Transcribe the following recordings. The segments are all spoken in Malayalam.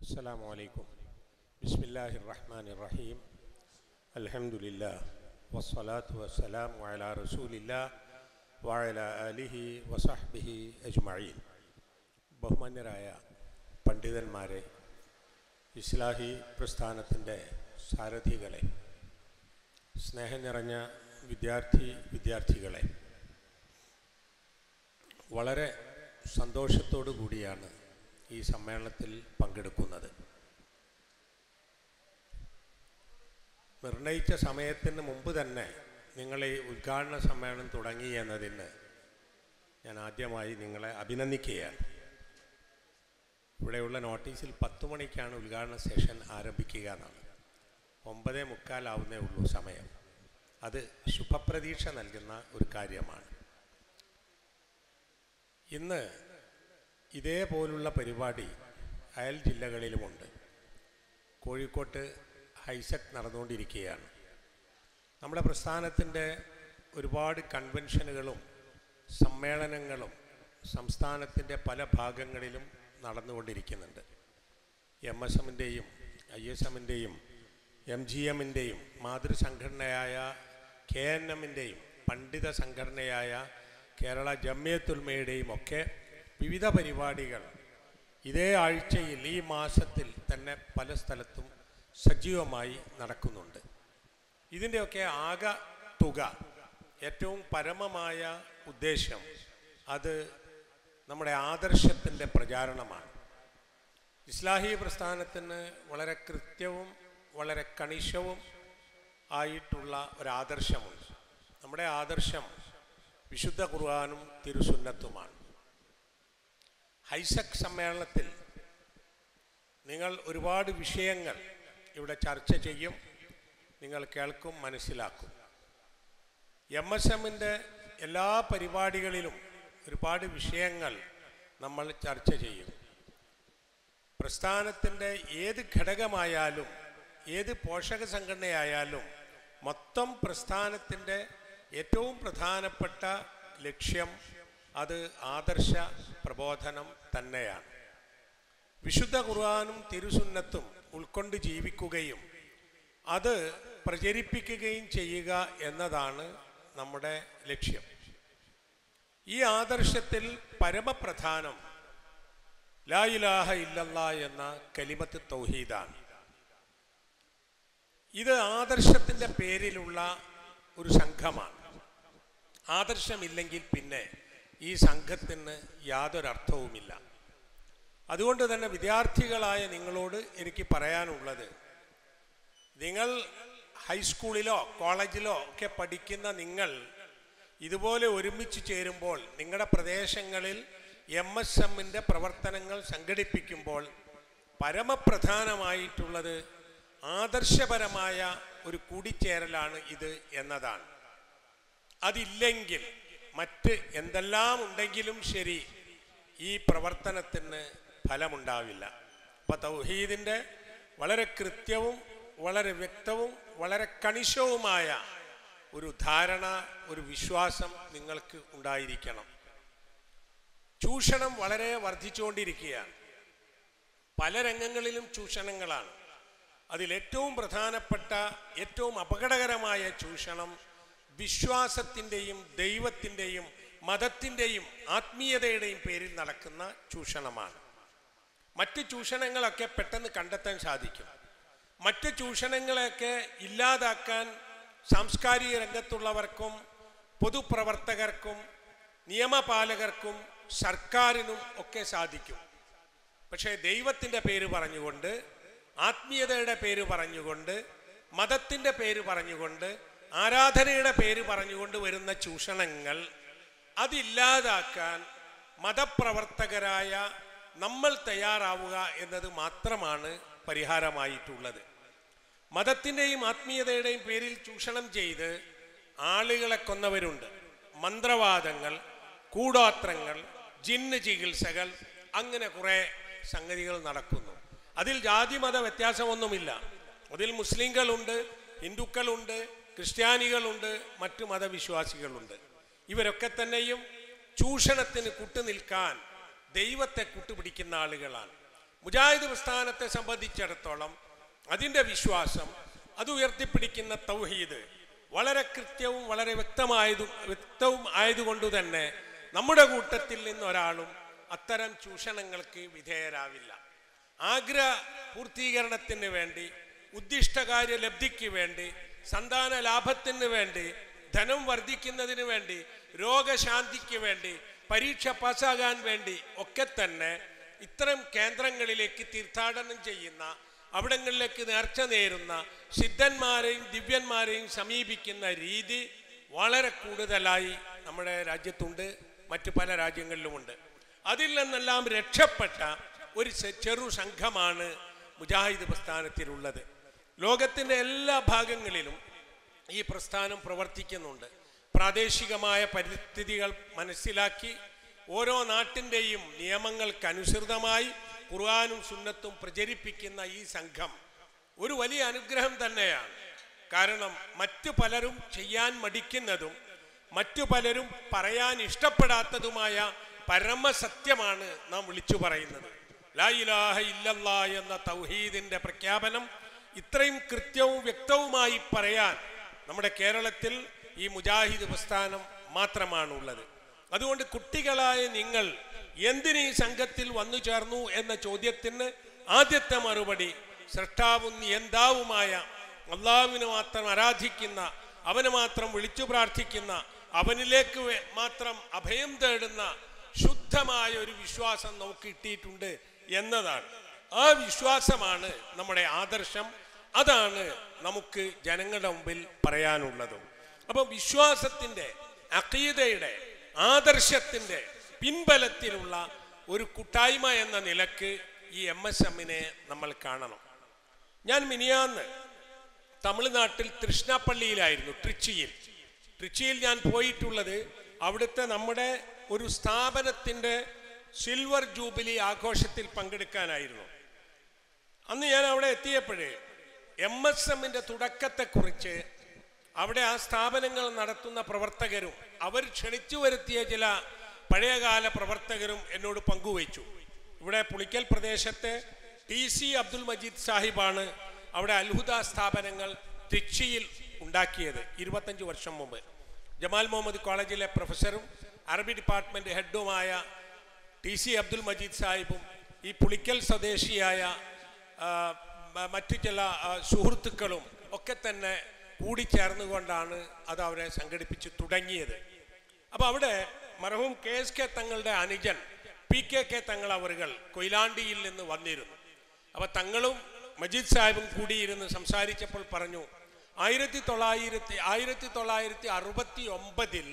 السلام عليكم بسم الله الرحمن الرحيم الحمد لله والصلاة والسلام على رسول الله وعلى آله وصحبه أجمعين ബഹുമാന്യരായ പണ്ഡിതന്മാരെ ഇസ്ലാഹി പ്രസ്ഥാനത്തിൻ്റെ സാരഥികളെ സ്നേഹം നിറഞ്ഞ വിദ്യാർത്ഥി വിദ്യാർത്ഥികളെ വളരെ സന്തോഷത്തോടു കൂടിയാണ് ഈ സമ്മേളനത്തിൽ പങ്കെടുക്കുന്നത് നിർണയിച്ച സമയത്തിന് മുമ്പ് തന്നെ നിങ്ങൾ ഈ ഉദ്ഘാടന സമ്മേളനം തുടങ്ങി എന്നതിന് ഞാൻ ആദ്യമായി നിങ്ങളെ അഭിനന്ദിക്കുകയാണ് ഇവിടെയുള്ള നോട്ടീസിൽ പത്ത് മണിക്കാണ് ഉദ്ഘാടന സെഷൻ ആരംഭിക്കുക എന്നാണ് ഒമ്പതേ മുക്കാലാവുന്നേ ഉള്ളൂ സമയം അത് ശുഭപ്രതീക്ഷ നൽകുന്ന ഒരു കാര്യമാണ് ഇന്ന് ഇതേപോലുള്ള പരിപാടി അയൽ ജില്ലകളിലുമുണ്ട് കോഴിക്കോട്ട് ഹൈസെക് നടന്നുകൊണ്ടിരിക്കുകയാണ് നമ്മുടെ പ്രസ്ഥാനത്തിൻ്റെ ഒരുപാട് കൺവെൻഷനുകളും സമ്മേളനങ്ങളും സംസ്ഥാനത്തിൻ്റെ പല ഭാഗങ്ങളിലും നടന്നുകൊണ്ടിരിക്കുന്നുണ്ട് എം എസ് എമ്മിൻ്റെയും ഐ എസ് എമ്മിൻ്റെയും എം ജി എമ്മിൻ്റെയും മാതൃസംഘടനയായ കെ എൻ എമ്മിൻ്റെയും പണ്ഡിത സംഘടനയായ കേരള ജമ്മിയത്തുൽമയുടെയും ഒക്കെ വിവിധ പരിപാടികൾ ഇതേ ആഴ്ചയിൽ ഈ മാസത്തിൽ തന്നെ പല സ്ഥലത്തും സജീവമായി നടക്കുന്നുണ്ട് ഇതിൻ്റെയൊക്കെ ആകെ തുക ഏറ്റവും പരമമായ ഉദ്ദേശം അത് നമ്മുടെ ആദർശത്തിൻ്റെ പ്രചാരണമാണ് ഇസ്ലാഹി പ്രസ്ഥാനത്തിന് വളരെ കൃത്യവും വളരെ കണിശവും ആയിട്ടുള്ള ഒരാദർശമുണ്ട് നമ്മുടെ ആദർശം വിശുദ്ധ ഖുർആാനും തിരുസുന്നത്തുമാണ് ഹൈസക് സമ്മേളനത്തിൽ നിങ്ങൾ ഒരുപാട് വിഷയങ്ങൾ ഇവിടെ ചർച്ച ചെയ്യും നിങ്ങൾ കേൾക്കും മനസ്സിലാക്കും എം എസ് എമ്മിൻ്റെ എല്ലാ പരിപാടികളിലും ഒരുപാട് വിഷയങ്ങൾ നമ്മൾ ചർച്ച ചെയ്യും പ്രസ്ഥാനത്തിൻ്റെ ഏത് ഘടകമായാലും ഏത് പോഷക സംഘടനയായാലും മൊത്തം പ്രസ്ഥാനത്തിൻ്റെ ഏറ്റവും പ്രധാനപ്പെട്ട ലക്ഷ്യം അത് ആദർശ പ്രബോധനം തന്നെയാണ് വിശുദ്ധ ഖുർആാനും തിരുസുന്നത്തും ഉൾക്കൊണ്ട് ജീവിക്കുകയും അത് പ്രചരിപ്പിക്കുകയും ചെയ്യുക എന്നതാണ് നമ്മുടെ ലക്ഷ്യം ഈ ആദർശത്തിൽ പരമപ്രധാനം ലാ ഇലാഹ ഇല്ലല്ല എന്ന കലിമത്ത് തൗഹീദാണ് ഇത് ആദർശത്തിൻ്റെ പേരിലുള്ള ഒരു സംഘമാണ് ആദർശമില്ലെങ്കിൽ പിന്നെ ഈ സംഘത്തിന് യാതൊരർത്ഥവുമില്ല അതുകൊണ്ട് തന്നെ വിദ്യാർത്ഥികളായ നിങ്ങളോട് എനിക്ക് പറയാനുള്ളത് നിങ്ങൾ ഹൈസ്കൂളിലോ കോളേജിലോ ഒക്കെ പഠിക്കുന്ന നിങ്ങൾ ഇതുപോലെ ഒരുമിച്ച് ചേരുമ്പോൾ നിങ്ങളുടെ പ്രദേശങ്ങളിൽ എം എസ് എമ്മിൻ്റെ പ്രവർത്തനങ്ങൾ സംഘടിപ്പിക്കുമ്പോൾ പരമപ്രധാനമായിട്ടുള്ളത് ആദർശപരമായ ഒരു കൂടിച്ചേരലാണ് ഇത് എന്നതാണ് അതില്ലെങ്കിൽ മറ്റ് എന്തെല്ലാം ഉണ്ടെങ്കിലും ശരി ഈ പ്രവർത്തനത്തിന് ഫലമുണ്ടാവില്ല അപ്പോൾ തൗഹീദിൻ്റെ വളരെ കൃത്യവും വളരെ വ്യക്തവും വളരെ കണിശവുമായ ഒരു ധാരണ ഒരു വിശ്വാസം നിങ്ങൾക്ക് ഉണ്ടായിരിക്കണം ചൂഷണം വളരെ വർദ്ധിച്ചുകൊണ്ടിരിക്കുകയാണ് പല രംഗങ്ങളിലും ചൂഷണങ്ങളാണ് അതിലേറ്റവും പ്രധാനപ്പെട്ട ഏറ്റവും അപകടകരമായ ചൂഷണം വിശ്വാസത്തിൻ്റെയും ദൈവത്തിൻ്റെയും മതത്തിൻ്റെയും ആത്മീയതയുടെയും പേരിൽ നടക്കുന്ന ചൂഷണമാണ് മറ്റ് ചൂഷണങ്ങളൊക്കെ പെട്ടെന്ന് കണ്ടെത്താൻ സാധിക്കും മറ്റ് ചൂഷണങ്ങളെയൊക്കെ ഇല്ലാതാക്കാൻ സാംസ്കാരിക രംഗത്തുള്ളവർക്കും പൊതുപ്രവർത്തകർക്കും നിയമപാലകർക്കും സർക്കാരിനും ഒക്കെ സാധിക്കും പക്ഷേ ദൈവത്തിൻ്റെ പേര് പറഞ്ഞുകൊണ്ട് ആത്മീയതയുടെ പേര് പറഞ്ഞുകൊണ്ട് മതത്തിൻ്റെ പേര് പറഞ്ഞുകൊണ്ട് ആരാധനയുടെ പേര് പറഞ്ഞുകൊണ്ട് വരുന്ന ചൂഷണങ്ങൾ അതില്ലാതാക്കാൻ മതപ്രവർത്തകരായ നമ്മൾ തയ്യാറാവുക എന്നത് മാത്രമാണ് പരിഹാരമായിട്ടുള്ളത് മതത്തിൻ്റെയും ആത്മീയതയുടെയും പേരിൽ ചൂഷണം ചെയ്ത് ആളുകളെ കൊന്നവരുണ്ട് മന്ത്രവാദങ്ങൾ കൂടോത്രങ്ങൾ ജിന്ന് ചികിത്സകൾ അങ്ങനെ കുറേ സംഗതികൾ നടക്കുന്നു അതിൽ ജാതിമത വ്യത്യാസമൊന്നുമില്ല അതിൽ മുസ്ലിങ്ങളുണ്ട് ഹിന്ദുക്കളുണ്ട് ക്രിസ്ത്യാനികളുണ്ട് മറ്റു മതവിശ്വാസികളുണ്ട് ഇവരൊക്കെ തന്നെയും ചൂഷണത്തിന് കൂട്ടുനിൽക്കാൻ ദൈവത്തെ കൂട്ടുപിടിക്കുന്ന ആളുകളാണ് മുജാഹിദ് പ്രസ്ഥാനത്തെ സംബന്ധിച്ചിടത്തോളം അതിൻ്റെ വിശ്വാസം അത് ഉയർത്തിപ്പിടിക്കുന്ന തൗഹീദ് വളരെ കൃത്യവും വളരെ വ്യക്തമായതും വ്യക്തവും ആയതുകൊണ്ട് തന്നെ നമ്മുടെ കൂട്ടത്തിൽ നിന്നൊരാളും അത്തരം ചൂഷണങ്ങൾക്ക് വിധേയരാവില്ല ആഗ്രഹ പൂർത്തീകരണത്തിന് വേണ്ടി ഉദ്ദിഷ്ടകാര്യ ലബ്ധിക്ക് വേണ്ടി സന്താന ലാഭത്തിന് വേണ്ടി ധനം വർദ്ധിക്കുന്നതിന് വേണ്ടി രോഗശാന്തിക്ക് വേണ്ടി പരീക്ഷ പാസ്സാകാൻ വേണ്ടി ഒക്കെ തന്നെ ഇത്തരം കേന്ദ്രങ്ങളിലേക്ക് തീർത്ഥാടനം ചെയ്യുന്ന അവിടങ്ങളിലേക്ക് നേർച്ച നേരുന്ന സിദ്ധന്മാരെയും ദിവ്യന്മാരെയും സമീപിക്കുന്ന രീതി വളരെ കൂടുതലായി നമ്മുടെ രാജ്യത്തുണ്ട് മറ്റു പല രാജ്യങ്ങളിലുമുണ്ട് അതിൽ നിന്നെല്ലാം രക്ഷപ്പെട്ട ഒരു ചെ- ചെറു സംഘമാണ് മുജാഹിദ് പ്രസ്ഥാനത്തിലുള്ളത് ലോകത്തിൻ്റെ എല്ലാ ഭാഗങ്ങളിലും ഈ പ്രസ്ഥാനം പ്രവർത്തിക്കുന്നുണ്ട് പ്രാദേശികമായ പരിസ്ഥിതികൾ മനസ്സിലാക്കി ഓരോ നാട്ടിൻ്റെയും നിയമങ്ങൾക്കനുസൃതമായി ഖുർആാനും സുന്നത്തും പ്രചരിപ്പിക്കുന്ന ഈ സംഘം ഒരു വലിയ അനുഗ്രഹം തന്നെയാണ് കാരണം മറ്റു പലരും ചെയ്യാൻ മടിക്കുന്നതും മറ്റു പലരും പറയാൻ ഇഷ്ടപ്പെടാത്തതുമായ പരമസത്യമാണ് നാം വിളിച്ചു പറയുന്നത് ലാ ഇലാഹ ഇല്ലല്ലാ എന്ന തൗഹീദിന്റെ പ്രഖ്യാപനം ഇത്രയും കൃത്യവും വ്യക്തവുമായി പറയാൻ നമ്മുടെ കേരളത്തിൽ ഈ മുജാഹിദ് പ്രസ്ഥാനം മാത്രമാണുള്ളത് അതുകൊണ്ട് കുട്ടികളായ നിങ്ങൾ എന്തിന് ഈ സംഘത്തിൽ വന്നു ചേർന്നു എന്ന ചോദ്യത്തിന് ആദ്യത്തെ മറുപടി സൃഷ്ടാവും നിയന്താവുമായ അള്ളാഹുവിനെ മാത്രം ആരാധിക്കുന്ന അവനെ മാത്രം വിളിച്ചു പ്രാർത്ഥിക്കുന്ന അവനിലേക്ക് വേ- മാത്രം അഭയം തേടുന്ന ശുദ്ധമായ ഒരു വിശ്വാസം നമുക്ക് കിട്ടിയിട്ടുണ്ട് എന്നതാണ് ആ വിശ്വാസമാണ് നമ്മുടെ ആദർശം അതാണ് നമുക്ക് ജനങ്ങളുടെ മുമ്പിൽ പറയാനുള്ളതും അപ്പം വിശ്വാസത്തിൻ്റെ അഖീദയുടെ ആദർശത്തിൻ്റെ പിൻബലത്തിലുള്ള ഒരു കൂട്ടായ്മ എന്ന നിലക്ക് ഈ എം എസ് എമ്മിനെ നമ്മൾ കാണണം ഞാൻ മിനിയാന്ന് തമിഴ്നാട്ടിൽ തൃഷ്ണപ്പള്ളിയിലായിരുന്നു ട്രിച്ചിയിൽ ട്രിച്ചിയിൽ ഞാൻ പോയിട്ടുള്ളത് അവിടുത്തെ നമ്മുടെ ഒരു സ്ഥാപനത്തിൻ്റെ സിൽവർ ജൂബിലി ആഘോഷത്തിൽ പങ്കെടുക്കാനായിരുന്നു അന്ന് ഞാൻ അവിടെ എത്തിയപ്പോഴേ എം എസ് എമ്മിൻ്റെ തുടക്കത്തെക്കുറിച്ച് അവിടെ ആ സ്ഥാപനങ്ങൾ നടത്തുന്ന പ്രവർത്തകരും അവർ ക്ഷണിച്ചു വരുത്തിയ ചില പഴയകാല പ്രവർത്തകരും എന്നോട് പങ്കുവച്ചു ഇവിടെ പുളിക്കൽ പ്രദേശത്തെ ടി സി അബ്ദുൽ മജീദ് സാഹിബാണ് അവിടെ അൽഹുദ സ്ഥാപനങ്ങൾ തിച്ചിയിൽ ഉണ്ടാക്കിയത് ഇരുപത്തഞ്ച് വർഷം മുമ്പ് ജമാൽ മുഹമ്മദ് കോളേജിലെ പ്രൊഫസറും അറബി ഡിപ്പാർട്ട്മെന്റ് ഹെഡുമായ ടി സി അബ്ദുൽ മജീദ് സാഹിബും ഈ പുളിക്കൽ സ്വദേശിയായ ആ, മ- മറ്റു ചില ആ, സുഹൃത്തുക്കളും ഒക്കെ തന്നെ കൂടിച്ചേർന്നുകൊണ്ടാണ് അത് അവരെ സംഘടിപ്പിച്ച് തുടങ്ങിയത് അപ്പോൾ അവിടെ മർഹൂം കെ എസ് കെ തങ്ങളുടെ അനുജൻ പി കെ കെ തങ്ങൾ അവറുകൾ കൊയിലാണ്ടിയിൽ നിന്ന് വന്നിരുന്നു അപ്പോൾ തങ്ങളും മജീദ് സാഹിബും കൂടിയിരുന്ന് സംസാരിച്ചപ്പോൾ പറഞ്ഞു ആയിരത്തി തൊള്ളായിരത്തി ആയിരത്തി തൊള്ളായിരത്തി അറുപത്തി ഒമ്പതിൽ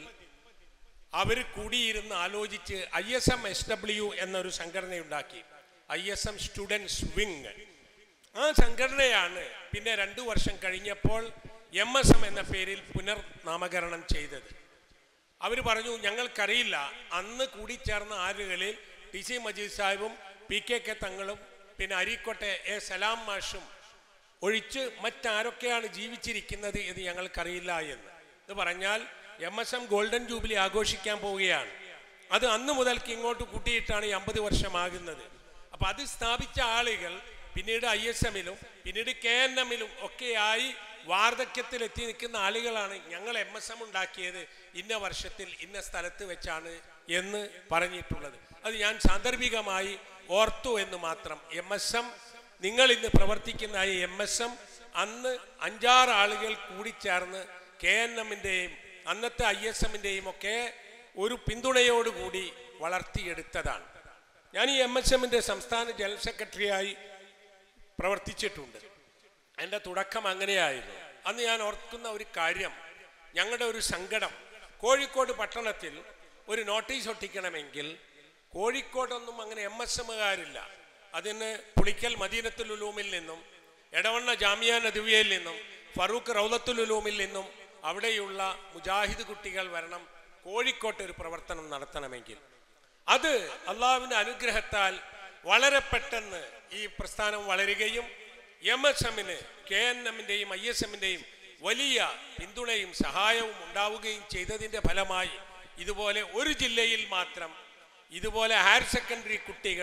അവർ കൂടിയിരുന്ന് ആലോചിച്ച് I S M S W എന്നൊരു സംഘടനയുണ്ടാക്കി I S M students wing ആ സംഘടനയാണ് പിന്നെ രണ്ടു വർഷം കഴിഞ്ഞപ്പോൾ എം എസ് എം എന്ന പേരിൽ പുനർനാമകരണം ചെയ്തത് അവർ പറഞ്ഞു ഞങ്ങൾക്കറിയില്ല അന്ന് കൂടിച്ചേർന്ന ആളുകളിൽ ടി സി മജീദ് സാഹിബും പി കെ കെ തങ്ങളും പിന്നെ അരീക്കോട്ടെ എ സലാം മാഷും ഒഴിച്ച് മറ്റാരൊക്കെയാണ് ജീവിച്ചിരിക്കുന്നത് എന്ന് ഞങ്ങൾക്കറിയില്ല എന്ന് ഇത് പറഞ്ഞാൽ M S M golden jubilee ആഘോഷിക്കാൻ പോവുകയാണ് അത് അന്ന് മുതൽക്ക് ഇങ്ങോട്ട് കൂട്ടിയിട്ടാണ് ഈ അമ്പത് വർഷമാകുന്നത് അപ്പൊ അത് സ്ഥാപിച്ച ആളുകൾ പിന്നീട് ഐ എസ് എമ്മിലും പിന്നീട് കെ എൻ എമ്മിലും ഒക്കെയായി വാർദ്ധക്യത്തിൽ എത്തി നിൽക്കുന്ന ആളുകളാണ് ഞങ്ങൾ എം എസ് എം ഉണ്ടാക്കിയത് ഇന്ന വർഷത്തിൽ ഇന്ന സ്ഥലത്ത് വെച്ചാണ് എന്ന് പറഞ്ഞിട്ടുള്ളത് അത് ഞാൻ സാന്ദർഭികമായി ഓർത്തു എന്ന് മാത്രം എം എസ് എം നിങ്ങൾ ഇന്ന് പ്രവർത്തിക്കുന്ന ഈ എം എസ് എം അന്ന് അഞ്ചാറ് ആളുകൾ കൂടിച്ചേർന്ന് കെ എൻ എമ്മിൻ്റെയും അന്നത്തെ ഐ എസ് എമ്മിൻ്റെയും ഒക്കെ ഒരു പിന്തുണയോടുകൂടി വളർത്തിയെടുത്തതാണ് ഞാൻ ഈ എം എസ് എമ്മിൻ്റെ സംസ്ഥാന ജനറൽ സെക്രട്ടറിയായി പ്രവർത്തിച്ചിട്ടുണ്ട് എൻ്റെ തുടക്കം അങ്ങനെയായിരുന്നു അന്ന് ഞാൻ ഓർക്കുന്ന ഒരു കാര്യം ഞങ്ങളുടെ ഒരു സങ്കടം കോഴിക്കോട് പട്ടണത്തിൽ ഒരു നോട്ടീസ് ഒട്ടിക്കണമെങ്കിൽ കോഴിക്കോടൊന്നും അങ്ങനെ എം എസ് എമ്മുകാരില്ല അതിന് പുളിക്കൽ മദീനത്തുൽ ഉലൂമിൽ നിന്നും എടവണ്ണ ജാമിയ നദിവിയയിൽ നിന്നും ഫറൂഖ് റൗലത്തുൽ ഉലൂമിൽ നിന്നും അവിടെയുള്ള മുജാഹിദ് കുട്ടികൾ വരണം കോഴിക്കോട്ട് ഒരു പ്രവർത്തനം നടത്തണമെങ്കിൽ അത് അള്ളാഹുവിൻ്റെ അനുഗ്രഹത്താൽ വളരെ പെട്ടെന്ന് ഈ പ്രസ്ഥാനം വളരുകയും എം എസ് എമ്മിന് കെ എൻ എമ്മിൻ്റെയും ഐ എസ് എമ്മിൻ്റെയും വലിയ പിന്തുണയും സഹായവും ഉണ്ടാവുകയും ചെയ്തതിൻ്റെ ഫലമായി ഇതുപോലെ ഒരു ജില്ലയിൽ മാത്രം ഇതുപോലെ ഹയർ സെക്കൻഡറി കുട്ടികൾ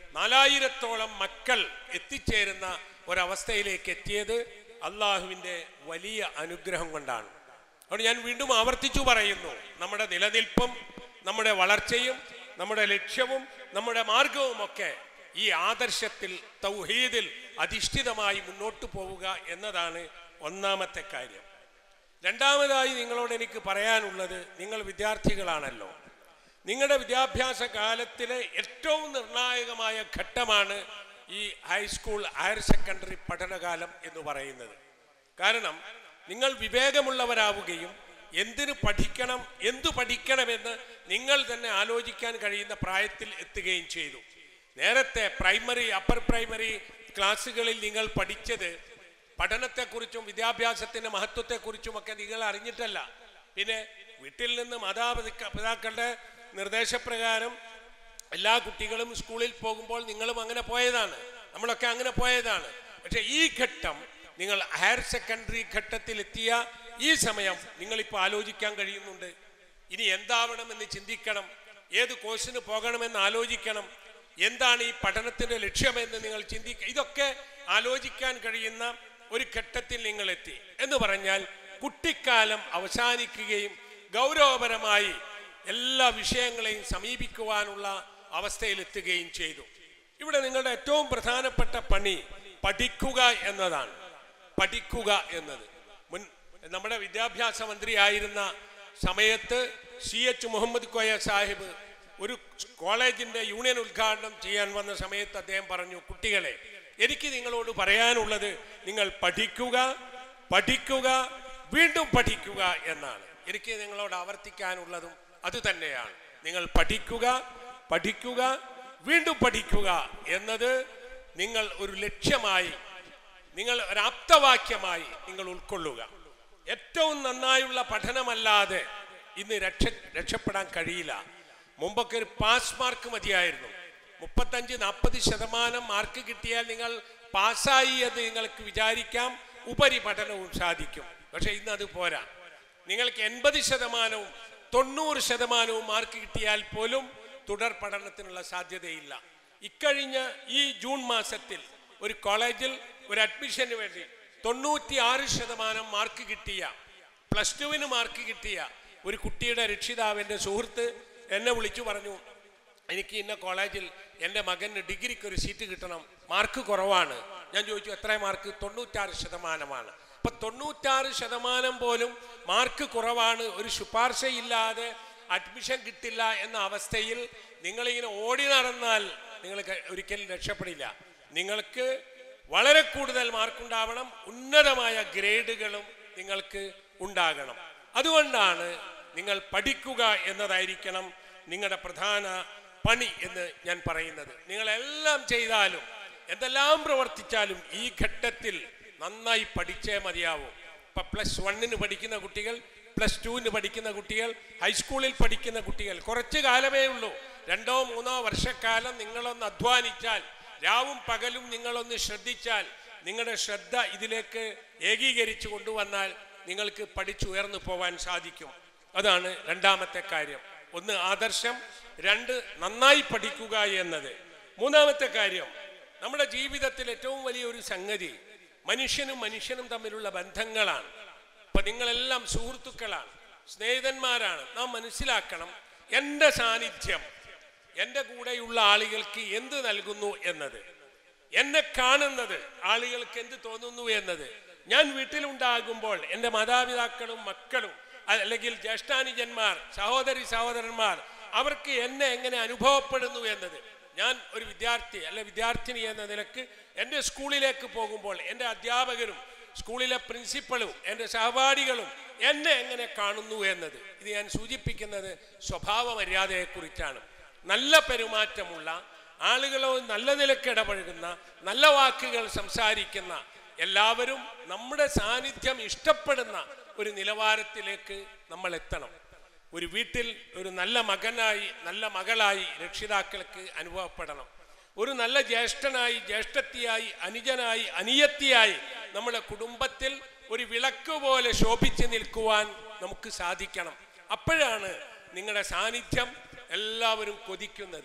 നാലായിരത്തോളം മക്കൾ എത്തിച്ചേരുന്ന ഒരവസ്ഥയിലേക്ക് എത്തിയത് അള്ളാഹുവിൻ്റെ വലിയ അനുഗ്രഹം കൊണ്ടാണ് അതുകൊണ്ട് ഞാൻ വീണ്ടും ആവർത്തിച്ചു പറയുന്നു നമ്മുടെ നിലനിൽപ്പും നമ്മുടെ വളർച്ചയും നമ്മുടെ ലക്ഷ്യവും നമ്മുടെ മാർഗവുമൊക്കെ ഈ ആദർശത്തിൽ തൗഹീദിൽ അധിഷ്ഠിതമായി മുന്നോട്ട് പോവുക എന്നതാണ് ഒന്നാമത്തെ കാര്യം രണ്ടാമതായി നിങ്ങളോട് എനിക്ക് പറയാനുള്ളത് നിങ്ങൾ വിദ്യാർത്ഥികളാണല്ലോ നിങ്ങളുടെ വിദ്യാഭ്യാസ കാലത്തിലെ ഏറ്റവും നിർണായകമായ ഘട്ടമാണ് ഈ ഹൈസ്കൂൾ ഹയർ സെക്കൻഡറി പഠനകാലം എന്ന് പറയുന്നത് കാരണം നിങ്ങൾ വിവേകമുള്ളവരാവുകയും എന്തിനു പഠിക്കണം എന്തു പഠിക്കണമെന്ന് നിങ്ങൾ തന്നെ ആലോചിക്കാൻ കഴിയുന്ന പ്രായത്തിൽ എത്തുകയും ചെയ്തു നേരത്തെ പ്രൈമറി അപ്പർ പ്രൈമറി ക്ലാസ്സുകളിൽ നിങ്ങൾ പഠിച്ചത് പഠനത്തെക്കുറിച്ചും വിദ്യാഭ്യാസത്തിന്റെ മഹത്വത്തെക്കുറിച്ചുമൊക്കെ നിങ്ങൾ അറിഞ്ഞിട്ടല്ല പിന്നെ വീട്ടിൽ നിന്ന് മാതാപിതാക്ക പിതാക്കളുടെ നിർദ്ദേശപ്രകാരം എല്ലാ കുട്ടികളും സ്കൂളിൽ പോകുമ്പോൾ നിങ്ങളും അങ്ങനെ പോയതാണ് നമ്മളൊക്കെ അങ്ങനെ പോയതാണ് പക്ഷെ ഈ ഘട്ടം നിങ്ങൾ ഹയർ സെക്കൻഡറി ഘട്ടത്തിൽ എത്തിയ ഈ സമയം നിങ്ങളിപ്പോൾ ആലോചിക്കാൻ കഴിയുന്നുണ്ട് ഇനി എന്താവണമെന്ന് ചിന്തിക്കണം ഏത് കോഴ്സിന് പോകണമെന്ന് ആലോചിക്കണം എന്താണ് ഈ പഠനത്തിന്റെ ലക്ഷ്യമെന്ന് നിങ്ങൾ ചിന്തിക്കുക ഇതൊക്കെ ആലോചിക്കാൻ കഴിയുന്ന ഒരു ഘട്ടത്തിൽ നിങ്ങൾ എത്തി എന്ന് പറഞ്ഞാൽ കുട്ടിക്കാലം അവസാനിക്കുകയും ഗൗരവപരമായി എല്ലാ വിഷയങ്ങളെയും സമീപിക്കുവാനുള്ള അവസ്ഥയിലെത്തുകയും ചെയ്തു ഇവിടെ നിങ്ങളുടെ ഏറ്റവും പ്രധാനപ്പെട്ട പണി പഠിക്കുക എന്നതാണ് പഠിക്കുക എന്നത് മുൻ നമ്മുടെ വിദ്യാഭ്യാസ മന്ത്രിയായിരുന്ന സമയത്ത് സി എച്ച് മുഹമ്മദ് കോയ സാഹിബ് ഒരു കോളേജിന്റെ യൂണിയൻ ഉദ്ഘാടനം ചെയ്യാൻ വന്ന സമയത്ത് അദ്ദേഹം പറഞ്ഞു കുട്ടികളെ എനിക്ക് നിങ്ങളോട് പറയാനുള്ളത് നിങ്ങൾ പഠിക്കുക പഠിക്കുക വീണ്ടും പഠിക്കുക എന്നാണ് എനിക്ക് നിങ്ങളോട് ആവർത്തിക്കാനുള്ളതും അത് തന്നെയാണ് നിങ്ങൾ പഠിക്കുക പഠിക്കുക വീണ്ടും പഠിക്കുക എന്നത് നിങ്ങൾ ഒരു ലക്ഷ്യമായി നിങ്ങൾ ഒരു ആപ്തവാക്യമായി നിങ്ങൾ ഉൾക്കൊള്ളുക ഏറ്റവും നന്നായുള്ള പഠനമല്ലാതെ ഇന്ന് രക്ഷ രക്ഷപ്പെടാൻ കഴിയില്ല മുമ്പൊക്കെ ഒരു പാസ് മാർക്ക് മതിയായിരുന്നു മുപ്പത്തഞ്ച് നാൽപ്പത് ശതമാനം മാർക്ക് കിട്ടിയാൽ നിങ്ങൾ പാസ്സായി എന്ന് നിങ്ങൾക്ക് വിചാരിക്കാം ഉപരിപഠനവും സാധിക്കും പക്ഷെ ഇന്ന് അത് പോരാ നിങ്ങൾക്ക് എൺപത് ശതമാനവും തൊണ്ണൂറ് ശതമാനവും മാർക്ക് കിട്ടിയാൽ പോലും തുടർ പഠനത്തിനുള്ള സാധ്യതയില്ല ഇക്കഴിഞ്ഞ ഈ ജൂൺ മാസത്തിൽ ഒരു കോളേജിൽ ഒരു അഡ്മിഷന് വേണ്ടി തൊണ്ണൂറ്റി ആറ് ശതമാനം മാർക്ക് കിട്ടിയ പ്ലസ് ടുവിന് മാർക്ക് കിട്ടിയ ഒരു കുട്ടിയുടെ രക്ഷിതാവിൻ്റെ സുഹൃത്ത് എന്നെ വിളിച്ചു പറഞ്ഞു എനിക്ക് ഇന്ന കോളേജിൽ എൻ്റെ മകന് ഡിഗ്രിക്ക് ഒരു സീറ്റ് കിട്ടണം മാർക്ക് കുറവാണ് ഞാൻ ചോദിച്ചു എത്ര മാർക്ക് തൊണ്ണൂറ്റാറ് ശതമാനമാണ് അപ്പൊ തൊണ്ണൂറ്റാറ് ശതമാനം പോലും മാർക്ക് കുറവാണ് ഒരു ശുപാർശയില്ലാതെ അഡ്മിഷൻ കിട്ടില്ല എന്ന അവസ്ഥയിൽ നിങ്ങളിങ്ങനെ ഓടി നടന്നാൽ നിങ്ങൾ ക- ഒരിക്കലും രക്ഷപ്പെടില്ല നിങ്ങൾക്ക് വളരെ കൂടുതൽ മാർക്കുണ്ടാവണം ഉന്നതമായ ഗ്രേഡുകളും നിങ്ങൾക്ക് ഉണ്ടാകണം അതുകൊണ്ടാണ് നിങ്ങൾ പഠിക്കുക എന്നതായിരിക്കണം നിങ്ങളുടെ പ്രധാന പണി എന്ന് ഞാൻ പറയുന്നത് നിങ്ങളെല്ലാം ചെയ്താലും എന്തെല്ലാം പ്രവർത്തിച്ചാലും ഈ ഘട്ടത്തിൽ നന്നായി പഠിച്ചേ മതിയാവും ഇപ്പൊ പ്ലസ് വണ്ണിന് പഠിക്കുന്ന കുട്ടികൾ പ്ലസ് ടുവിന് പഠിക്കുന്ന കുട്ടികൾ ഹൈസ്കൂളിൽ പഠിക്കുന്ന കുട്ടികൾ കുറച്ച് കാലമേ ഉള്ളൂ രണ്ടോ മൂന്നോ വർഷക്കാലം നിങ്ങളൊന്ന് അധ്വാനിച്ചാൽ രാവും പകലും നിങ്ങളൊന്ന് ശ്രദ്ധിച്ചാൽ നിങ്ങളുടെ ശ്രദ്ധ ഇതിലേക്ക് ഏകീകരിച്ചു കൊണ്ടുവന്നാൽ നിങ്ങൾക്ക് പഠിച്ചുയർന്നു പോവാൻ സാധിക്കും അതാണ് രണ്ടാമത്തെ കാര്യം ഒന്ന് ആദർശം രണ്ട് നന്നായി പഠിക്കുക എന്നത് മൂന്നാമത്തെ കാര്യം നമ്മുടെ ജീവിതത്തിൽ ഏറ്റവും വലിയൊരു സംഗതി മനുഷ്യനും മനുഷ്യനും തമ്മിലുള്ള ബന്ധങ്ങളാണ് അപ്പൊ നിങ്ങളെല്ലാം സുഹൃത്തുക്കളാണ് സ്നേഹിതന്മാരാണ് നാം മനസ്സിലാക്കണം എൻ്റെ സാന്നിധ്യം എൻ്റെ കൂടെയുള്ള ആളുകൾക്ക് എന്ത് നൽകുന്നു എന്നത് എന്നെ കാണുന്നത് ആളുകൾക്ക് എന്ത് തോന്നുന്നു എന്നത് ഞാൻ വീട്ടിലുണ്ടാകുമ്പോൾ എൻ്റെ മാതാപിതാക്കളും മക്കളും അല്ലെങ്കിൽ ജ്യേഷ്ഠാനുജന്മാർ സഹോദരി സഹോദരന്മാർ അവർക്ക് എന്നെ എങ്ങനെ അനുഭവപ്പെടുന്നു എന്നത് ഞാൻ ഒരു വിദ്യാർത്ഥി അല്ലെ വിദ്യാർത്ഥിനി എന്ന നിലക്ക് എൻ്റെ സ്കൂളിലേക്ക് പോകുമ്പോൾ എൻ്റെ അധ്യാപകരും സ്കൂളിലെ പ്രിൻസിപ്പളും എൻ്റെ സഹപാഠികളും എന്നെ എങ്ങനെ കാണുന്നു എന്നത് ഇത് ഞാൻ സൂചിപ്പിക്കുന്നത് സ്വഭാവ മര്യാദയെക്കുറിച്ചാണ് നല്ല പെരുമാറ്റമുള്ള ആളുകളോ നല്ല നിലക്ക് ഇടപഴകുന്ന നല്ല വാക്കുകൾ സംസാരിക്കുന്ന എല്ലാവരും നമ്മുടെ സാന്നിധ്യം ഇഷ്ടപ്പെടുന്ന ഒരു നിലവാരത്തിലേക്ക് നമ്മൾ എത്തണം ഒരു വീട്ടിൽ ഒരു നല്ല മകനായി നല്ല മകളായി രക്ഷിതാക്കൾക്ക് അനുഭവപ്പെടണം ഒരു നല്ല ജ്യേഷ്ഠനായി ജ്യേഷ്ഠത്തിയായി അനുജനായി അനിയത്തിയായി നമ്മുടെ കുടുംബത്തിൽ ഒരു വിളക്ക് പോലെ ശോഭിച്ച് നിൽക്കുവാൻ നമുക്ക് സാധിക്കണം അപ്പോഴാണ് നിങ്ങളുടെ സാന്നിധ്യം എല്ലാവരും കൊതിക്കുന്നത്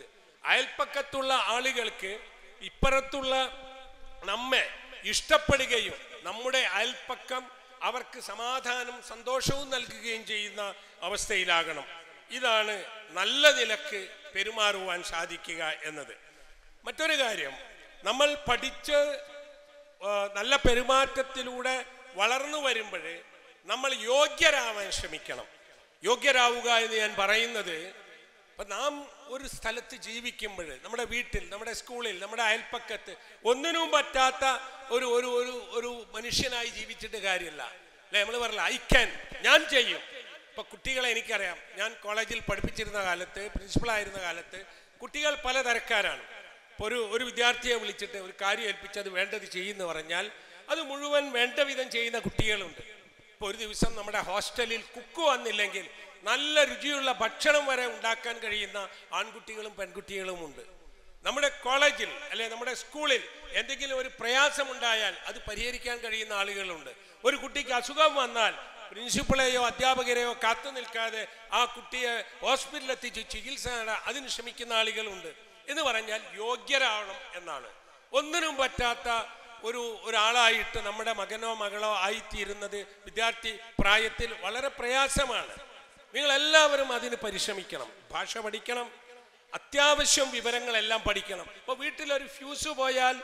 അയൽപ്പക്കത്തുള്ള ആളുകൾക്ക് ഇപ്പുറത്തുള്ള നമ്മെ ഇഷ്ടപ്പെടുകയും നമ്മുടെ അയൽപ്പക്കം അവർക്ക് സമാധാനം സന്തോഷവും നൽകുകയും ചെയ്യുന്ന അവസ്ഥയിലാകണം ഇതാണ് നല്ല നിലക്ക് പെരുമാറുവാൻ സാധിക്കുക എന്നത് മറ്റൊരു കാര്യം നമ്മൾ പഠിച്ച് ആ, നല്ല പെരുമാറ്റത്തിലൂടെ വളർന്നു വരുമ്പോൾ നമ്മൾ യോഗ്യരാവാൻ ശ്രമിക്കണം യോഗ്യരാവുക എന്ന് ഞാൻ പറയുന്നത് ഇപ്പൊ നാം ഒരു സ്ഥലത്ത് ജീവിക്കുമ്പോൾ നമ്മുടെ വീട്ടിൽ നമ്മുടെ സ്കൂളിൽ നമ്മുടെ അയൽപ്പക്കത്ത് ഒന്നിനും പറ്റാത്ത ഒരു ഒരു ഒരു ഒരു മനുഷ്യനായി ജീവിച്ചിട്ട് കാര്യമില്ല അല്ലെ നമ്മൾ പറയില്ല ഐ ക്യാൻ ഞാൻ ചെയ്യും ഇപ്പൊ കുട്ടികളെ എനിക്കറിയാം ഞാൻ കോളേജിൽ പഠിപ്പിച്ചിരുന്ന കാലത്ത് പ്രിൻസിപ്പൾ ആയിരുന്ന കാലത്ത് കുട്ടികൾ പലതരക്കാരാണ് ഇപ്പൊ ഒരു ഒരു വിദ്യാർത്ഥിയെ വിളിച്ചിട്ട് ഒരു കാര്യം ഏൽപ്പിച്ചത് വേണ്ടത് ചെയ്യുന്നു പറഞ്ഞാൽ അത് മുഴുവൻ വേണ്ട വിധം ചെയ്യുന്ന കുട്ടികളുണ്ട് ഇപ്പൊ ഒരു ദിവസം നമ്മുടെ ഹോസ്റ്റലിൽ കുക്ക് വന്നില്ലെങ്കിൽ നല്ല രുചിയുള്ള ഭക്ഷണം വരെ ഉണ്ടാക്കാൻ കഴിയുന്ന ആൺകുട്ടികളും പെൺകുട്ടികളും ഉണ്ട് നമ്മുടെ കോളേജിൽ അല്ലെ നമ്മുടെ സ്കൂളിൽ എന്തെങ്കിലും ഒരു പ്രയാസം ഉണ്ടായാൽ അത് പരിഹരിക്കാൻ കഴിയുന്ന ആളുകളുണ്ട് ഒരു കുട്ടിക്ക് അസുഖം വന്നാൽ പ്രിൻസിപ്പളെയോ അധ്യാപകരെയോ കാത്തു നിൽക്കാതെ ആ കുട്ടിയെ ഹോസ്പിറ്റലിൽ എത്തിച്ച് ചികിത്സ നേടാൻ അതിന് ശ്രമിക്കുന്ന ആളുകളുണ്ട് എന്ന് പറഞ്ഞാൽ യോഗ്യരാവണം എന്നാണ് ഒന്നിനും പറ്റാത്ത ഒരു ഒരാളായിട്ട് നമ്മുടെ മകനോ മകളോ ആയിത്തീരുന്നത് വിദ്യാർത്ഥി പ്രായത്തിൽ വളരെ പ്രയാസമാണ് നിങ്ങൾ എല്ലാവരും അതിന് പരിശ്രമിക്കണം ഭാഷ പഠിക്കണം അത്യാവശ്യം വിവരങ്ങളെല്ലാം പഠിക്കണം ഇപ്പോൾ വീട്ടിലൊരു ഫ്യൂസ് പോയാൽ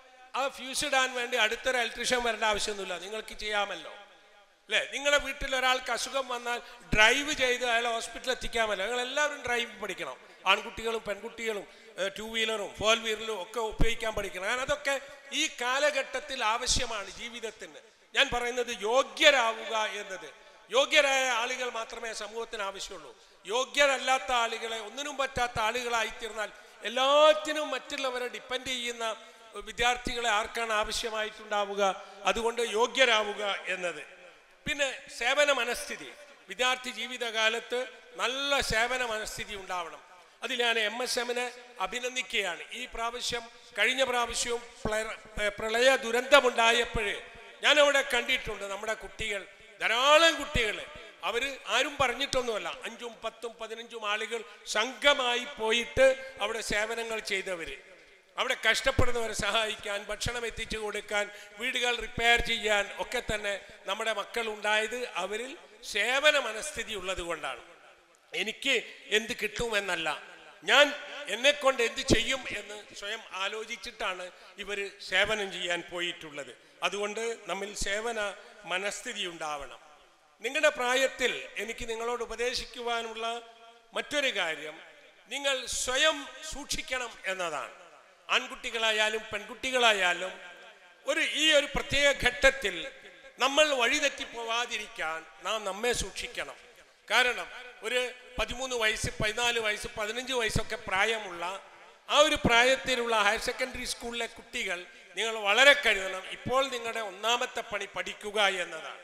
ആ ഫ്യൂസ് ഇടാൻ വേണ്ടി അടുത്തൊരു ഇലക്ട്രീഷ്യൻ വരേണ്ട ആവശ്യമൊന്നുമില്ല നിങ്ങൾക്ക് ചെയ്യാമല്ലോ അല്ലേ നിങ്ങളുടെ വീട്ടിൽ ഒരാൾക്ക് അസുഖം വന്നാൽ ഡ്രൈവ് ചെയ്ത് അയാളെ ഹോസ്പിറ്റലിൽ എത്തിക്കാമല്ലോ നിങ്ങൾ എല്ലാവരും ഡ്രൈവ് പഠിക്കണം ആൺകുട്ടികളും പെൺകുട്ടികളും ടൂ വീലറും ഫോർ വീലറും ഒക്കെ ഉപയോഗിക്കാൻ പഠിക്കണം കാരണം അതൊക്കെ ഈ കാലഘട്ടത്തിൽ ആവശ്യമാണ് ജീവിതത്തിന് ഞാൻ പറയുന്നത് യോഗ്യരാവുക എന്നത് യോഗ്യരായ ആളുകൾ മാത്രമേ സമൂഹത്തിന് ആവശ്യമുള്ളൂ യോഗ്യരല്ലാത്ത ആളുകളെ ഒന്നിനും പറ്റാത്ത ആളുകളായിത്തീർന്നാൽ എല്ലാത്തിനും മറ്റുള്ളവരെ ഡിപ്പെൻഡ് ചെയ്യുന്ന വിദ്യാർത്ഥികളെ ആർക്കാണ് ആവശ്യമായിട്ടുണ്ടാവുക അതുകൊണ്ട് യോഗ്യരാവുക എന്നത് പിന്നെ സേവന മനസ്ഥിതി വിദ്യാർത്ഥി ജീവിതകാലത്ത് നല്ല സേവന മനസ്ഥിതി ഉണ്ടാവണം അതിൽ ഞാൻ എം എസ് എമ്മിനെ അഭിനന്ദിക്കുകയാണ് ഈ പ്രാവശ്യം കഴിഞ്ഞ പ്രാവശ്യവും പ്ല- ഏർ പ്രളയ ദുരന്തമുണ്ടായപ്പോഴേ ഞാൻ അവിടെ കണ്ടിട്ടുണ്ട് നമ്മുടെ കുട്ടികൾ ധാരാളം കുട്ടികൾ അവർ ആരും പറഞ്ഞിട്ടൊന്നുമല്ല അഞ്ചും പത്തും പതിനഞ്ചും ആളുകൾ സംഘമായി പോയിട്ട് അവിടെ സേവനങ്ങൾ ചെയ്തവർ അവിടെ കഷ്ടപ്പെടുന്നവരെ സഹായിക്കാൻ ഭക്ഷണം എത്തിച്ചു കൊടുക്കാൻ വീടുകൾ റിപ്പയർ ചെയ്യാൻ ഒക്കെ തന്നെ നമ്മുടെ മക്കൾ ഉണ്ടായത് അവരിൽ സേവന മനസ്ഥിതി ഉള്ളത് കൊണ്ടാണ് എനിക്ക് എന്ത് കിട്ടുമെന്നല്ല ഞാൻ എന്നെ കൊണ്ട് എന്ത് ചെയ്യും എന്ന് സ്വയം ആലോചിച്ചിട്ടാണ് ഇവർ സേവനം ചെയ്യാൻ പോയിട്ടുള്ളത് അതുകൊണ്ട് നമ്മിൽ സേവന മനസ്ഥിതി ഉണ്ടാവണം നിങ്ങളുടെ പ്രായത്തിൽ എനിക്ക് നിങ്ങളോട് ഉപദേശിക്കുവാനുള്ള മറ്റൊരു കാര്യം നിങ്ങൾ സ്വയം സൂക്ഷിക്കണം എന്നതാണ് ആൺകുട്ടികളായാലും പെൺകുട്ടികളായാലും ഒരു ഈ ഒരു പ്രത്യേക ഘട്ടത്തിൽ നമ്മൾ വഴിതെറ്റി പോവാതിരിക്കാൻ നാം നമ്മെ സൂക്ഷിക്കണം കാരണം ഒരു പതിമൂന്ന് വയസ്സ് പതിനാല് വയസ്സ് പതിനഞ്ച് വയസ്സൊക്കെ പ്രായമുള്ള ആ ഒരു പ്രായത്തിലുള്ള ഹയർ സെക്കൻഡറി സ്കൂളിലെ കുട്ടികൾ നിങ്ങൾ വളരെ കരുതണം ഇപ്പോൾ നിങ്ങളുടെ ഒന്നാമത്തെ പണി പഠിക്കുക എന്നതാണ്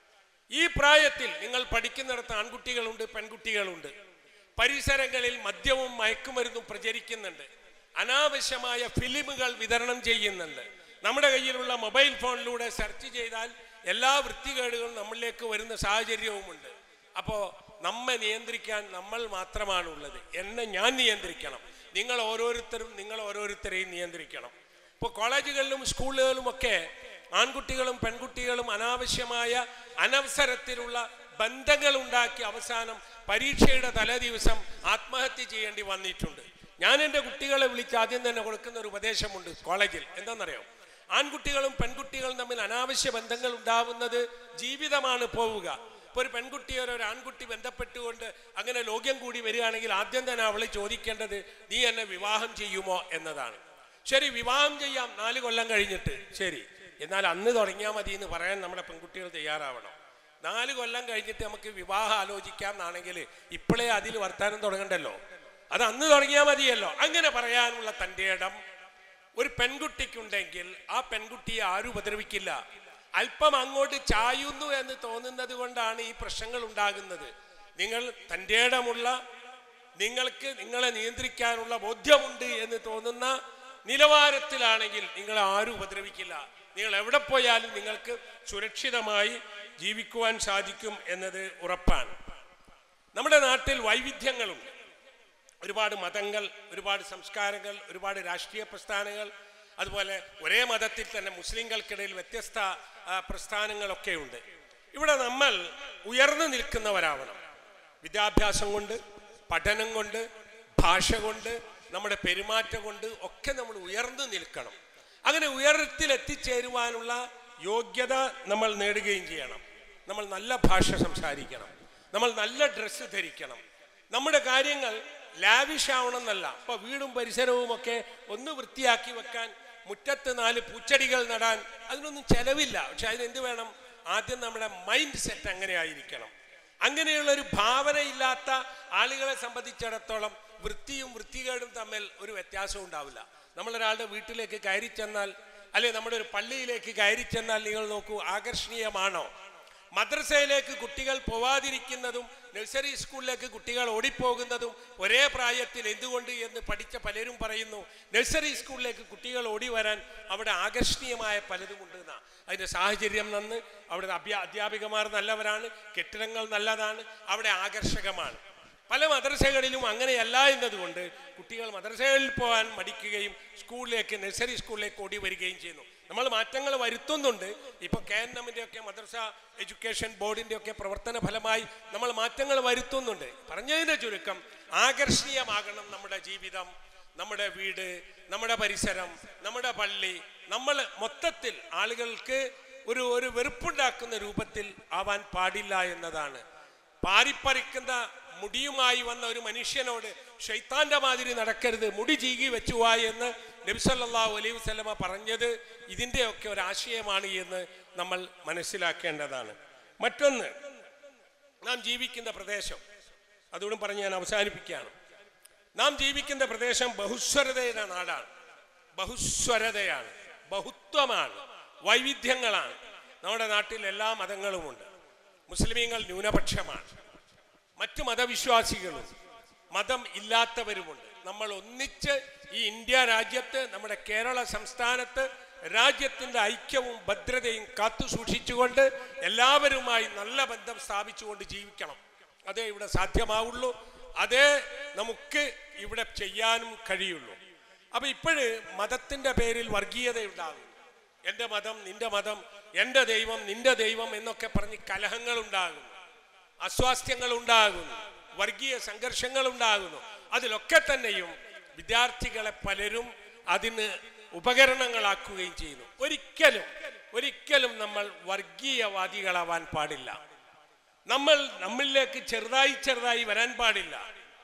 ഈ പ്രായത്തിൽ നിങ്ങൾ പഠിക്കുന്നിടത്ത് ആൺകുട്ടികളുണ്ട് പെൺകുട്ടികളുണ്ട് പരിസരങ്ങളിൽ മദ്യവും മയക്കുമരുന്നും പ്രചരിക്കുന്നുണ്ട് അനാവശ്യമായ ഫിലിമുകൾ വിതരണം ചെയ്യുന്നുണ്ട് നമ്മുടെ കയ്യിലുള്ള മൊബൈൽ ഫോണിലൂടെ സെർച്ച് ചെയ്താൽ എല്ലാ വൃത്തികേടുകളും നമ്മളിലേക്ക് വരുന്ന സാഹചര്യവുമുണ്ട് അപ്പോൾ നമ്മെ നിയന്ത്രിക്കാൻ നമ്മൾ മാത്രമാണുള്ളത് എന്നെ ഞാൻ നിയന്ത്രിക്കണം നിങ്ങൾ ഓരോരുത്തരും നിങ്ങൾ ഓരോരുത്തരെയും നിയന്ത്രിക്കണം ഇപ്പോൾ കോളേജുകളിലും സ്കൂളുകളിലും ഒക്കെ ആൺകുട്ടികളും പെൺകുട്ടികളും അനാവശ്യമായ അനവസരത്തിലുള്ള ബന്ധങ്ങൾ ഉണ്ടാക്കി അവസാനം പരീക്ഷയുടെ തലേദിവസം ആത്മഹത്യ ചെയ്യേണ്ടി വന്നിട്ടുണ്ട് ഞാൻ എൻ്റെ കുട്ടികളെ വിളിച്ച് ആദ്യം തന്നെ കൊടുക്കുന്ന ഒരു ഉപദേശമുണ്ട് കോളേജിൽ എന്താണെന്നറിയോ ആൺകുട്ടികളും പെൺകുട്ടികളും തമ്മിൽ അനാവശ്യ ബന്ധങ്ങൾ ഉണ്ടാവുന്നത് ജീവിതമാണ് പോവുക ഇപ്പൊ ഒരു പെൺകുട്ടി ഒരു ഒരു ആൺകുട്ടി ബന്ധപ്പെട്ടുകൊണ്ട് അങ്ങനെ ലോക്യം കൂടി വരികയാണെങ്കിൽ ആദ്യം തന്നെ അവൾ ചോദിക്കേണ്ടത് നീ എന്നെ വിവാഹം ചെയ്യുമോ എന്നതാണ് ശരി വിവാഹം ചെയ്യാം നാല് കൊല്ലം കഴിഞ്ഞിട്ട് ശരി എന്നാൽ അന്ന് തുടങ്ങിയാൽ മതി എന്ന് പറയാൻ നമ്മുടെ പെൺകുട്ടികൾ തയ്യാറാവണം നാല് കൊല്ലം കഴിഞ്ഞിട്ട് നമുക്ക് വിവാഹം ആലോചിക്കാം എന്നാണെങ്കിൽ ഇപ്പോഴേ അതിൽ വർത്താനം തുടങ്ങണ്ടല്ലോ അത് അന്ന് തുടങ്ങിയാൽ മതിയല്ലോ അങ്ങനെ പറയാനുള്ള തൻ്റെ ഇടം ഒരു പെൺകുട്ടിക്കുണ്ടെങ്കിൽ ആ പെൺകുട്ടിയെ ആരും ഉപദ്രവിക്കില്ല അല്പം അങ്ങോട്ട് ചായുന്നു എന്ന് തോന്നുന്നത് കൊണ്ടാണ് ഈ പ്രശ്നങ്ങൾ ഉണ്ടാകുന്നത് നിങ്ങൾ തൻ്റെ ഇടമുള്ള നിങ്ങൾക്ക് നിങ്ങളെ നിയന്ത്രിക്കാനുള്ള ബോധ്യമുണ്ട് എന്ന് തോന്നുന്ന നിലവാരത്തിലാണെങ്കിൽ നിങ്ങളെ ആരും ഉപദ്രവിക്കില്ല നിങ്ങൾ എവിടെ പോയാലും നിങ്ങൾക്ക് സുരക്ഷിതമായി ജീവിക്കുവാൻ സാധിക്കും എന്നത് ഉറപ്പാണ് നമ്മുടെ നാട്ടിൽ വൈവിധ്യങ്ങളുണ്ട് ഒരുപാട് മതങ്ങൾ ഒരുപാട് സംസ്കാരങ്ങൾ ഒരുപാട് രാഷ്ട്രീയ പ്രസ്ഥാനങ്ങൾ അതുപോലെ ഒരേ മതത്തിൽ തന്നെ മുസ്ലിങ്ങൾക്കിടയിൽ വ്യത്യസ്ത ആ, പ്രസ്ഥാനങ്ങളൊക്കെ ഉണ്ട് ഇവിടെ നമ്മൾ ഉയർന്നു നിൽക്കുന്നവരാവണം വിദ്യാഭ്യാസം കൊണ്ട് പഠനം കൊണ്ട് ഭാഷ കൊണ്ട് നമ്മുടെ പെരുമാറ്റം കൊണ്ട് ഒക്കെ നമ്മൾ ഉയർന്നു നിൽക്കണം അങ്ങനെ ഉയരത്തിൽ എത്തിച്ചേരുവാനുള്ള യോഗ്യത നമ്മൾ നേടുകയും ചെയ്യണം നമ്മൾ നല്ല ഭാഷ സംസാരിക്കണം നമ്മൾ നല്ല ഡ്രസ്സ് ധരിക്കണം നമ്മുടെ കാര്യങ്ങൾ ലാവിഷ് ആവണമെന്നല്ല ഇപ്പൊ വീടും പരിസരവും ഒക്കെ ഒന്ന് വൃത്തിയാക്കി വെക്കാൻ മുറ്റത്ത് നാല് പൂച്ചെടികൾ നടാൻ അതിനൊന്നും ചെലവില്ല പക്ഷെ അതിനെന്ത് വേണം ആദ്യം നമ്മുടെ മൈൻഡ് സെറ്റ് അങ്ങനെ ആയിരിക്കണം അങ്ങനെയുള്ള ഒരു ഭാവനയില്ലാത്ത ആളുകളെ സംബന്ധിച്ചിടത്തോളം വൃത്തിയും വൃത്തികേടും തമ്മിൽ ഒരു വ്യത്യാസം ഉണ്ടാവില്ല നമ്മളൊരാളുടെ വീട്ടിലേക്ക് കയറി ചെന്നാൽ അല്ലെ നമ്മുടെ ഒരു പള്ളിയിലേക്ക് കയറി ചെന്നാൽ നിങ്ങൾ നോക്കൂ ആകർഷണീയമാണോ മദ്രസയിലേക്ക് കുട്ടികൾ പോവാതിരിക്കുന്നതും നഴ്സറി സ്കൂളിലേക്ക് കുട്ടികൾ ഓടിപ്പോകുന്നതും ഒരേ പ്രായത്തിൽ എന്തുകൊണ്ട് എന്ന് പഠിച്ച പലരും പറയുന്നു നഴ്സറി സ്കൂളിലേക്ക് കുട്ടികൾ ഓടി വരാൻ അവിടെ ആകർഷണീയമായ പലതും ഉണ്ട് എന്നാ അതിന്റെ സാഹചര്യം നന്ന് അവിടെ അഭ്യാ അധ്യാപികമാർ നല്ലവരാണ് കെട്ടിടങ്ങൾ നല്ലതാണ് അവിടെ ആകർഷകമാണ് പല മദ്രസകളിലും അങ്ങനെയല്ല എന്നതുകൊണ്ട് കുട്ടികൾ മദ്രസകളിൽ പോകാൻ മടിക്കുകയും സ്കൂളിലേക്ക് നഴ്സറി സ്കൂളിലേക്ക് ഓടി വരികയും ചെയ്യുന്നു നമ്മൾ മാറ്റങ്ങൾ വരുത്തുന്നുണ്ട് ഇപ്പൊ കെ എൻ എമ്മിന്റെ ഒക്കെ മദ്രസ എഡ്യൂക്കേഷൻ ബോർഡിന്റെ ഒക്കെ പ്രവർത്തന ഫലമായി നമ്മൾ മാറ്റങ്ങൾ വരുത്തുന്നുണ്ട് പറഞ്ഞതിന്റെ ചുരുക്കം ആകർഷണീയമാകണം നമ്മുടെ ജീവിതം നമ്മുടെ വീട് നമ്മുടെ പരിസരം നമ്മുടെ പള്ളി നമ്മൾ മൊത്തത്തിൽ ആളുകൾക്ക് ഒരു ഒരു വെറുപ്പുണ്ടാക്കുന്ന രൂപത്തിൽ ആവാൻ പാടില്ല എന്നതാണ് പാരിപ്പറിക്കുന്ന മുടിയുമായി വന്ന ഒരു മനുഷ്യനോട് ഷെയ്ത്താന്റെ മാതിരി നടക്കരുത് മുടി ചീകി വെച്ചുവാ എന്ന് നബിസല്ലാഹു അലൈഹി വസല്ലമ പറഞ്ഞത് ഇതിൻ്റെയൊക്കെ ഒരു ആശയമാണ് എന്ന് നമ്മൾ മനസ്സിലാക്കേണ്ടതാണ് മറ്റൊന്ന് നാം ജീവിക്കുന്ന പ്രദേശം അതുകൊണ്ടും പറഞ്ഞ് ഞാൻ അവസാനിപ്പിക്കുകയാണ് നാം ജീവിക്കുന്ന പ്രദേശം ബഹുസ്വരതയുടെ നാടാണ് ബഹുസ്വരതയാണ് ബഹുത്വമാണ് വൈവിധ്യങ്ങളാണ് നമ്മുടെ നാട്ടിൽ എല്ലാ മതങ്ങളുമുണ്ട് മുസ്ലിമീങ്ങൾ ന്യൂനപക്ഷമാണ് മറ്റു മതവിശ്വാസികളും മതം ഇല്ലാത്തവരുമുണ്ട് നമ്മൾ ഒന്നിച്ച് ഈ ഇന്ത്യ രാജ്യത്ത് നമ്മുടെ കേരള സംസ്ഥാനത്ത് രാജ്യത്തിന്റെ ഐക്യവും ഭദ്രതയും കാത്തു സൂക്ഷിച്ചുകൊണ്ട് എല്ലാവരുമായി നല്ല ബന്ധം സ്ഥാപിച്ചുകൊണ്ട് ജീവിക്കണം അതേ ഇവിടെ സാധ്യമാവുള്ളൂ അതേ നമുക്ക് ഇവിടെ ചെയ്യാനും കഴിയുള്ളൂ അപ്പൊ ഇപ്പോഴ് മതത്തിന്റെ പേരിൽ വർഗീയത ഉണ്ടാകും എൻ്റെ മതം നിന്റെ മതം എൻ്റെ ദൈവം നിന്റെ ദൈവം എന്നൊക്കെ പറഞ്ഞ് കലഹങ്ങൾ ഉണ്ടാകുന്നു അസ്വാസ്ഥ്യങ്ങൾ ഉണ്ടാകുന്നു വർഗീയ സംഘർഷങ്ങൾ ഉണ്ടാകുന്നു അതിലൊക്കെ തന്നെയും വിദ്യാർത്ഥികളെ പലരും അതിന് ഉപകരണങ്ങളാക്കുകയും ചെയ്യുന്നു ഒരിക്കലും ഒരിക്കലും നമ്മൾ വർഗീയവാദികളാവാൻ പാടില്ല നമ്മൾ നമ്മളിലേക്ക് ചെറുതായി ചെറുതായി വരാൻ പാടില്ല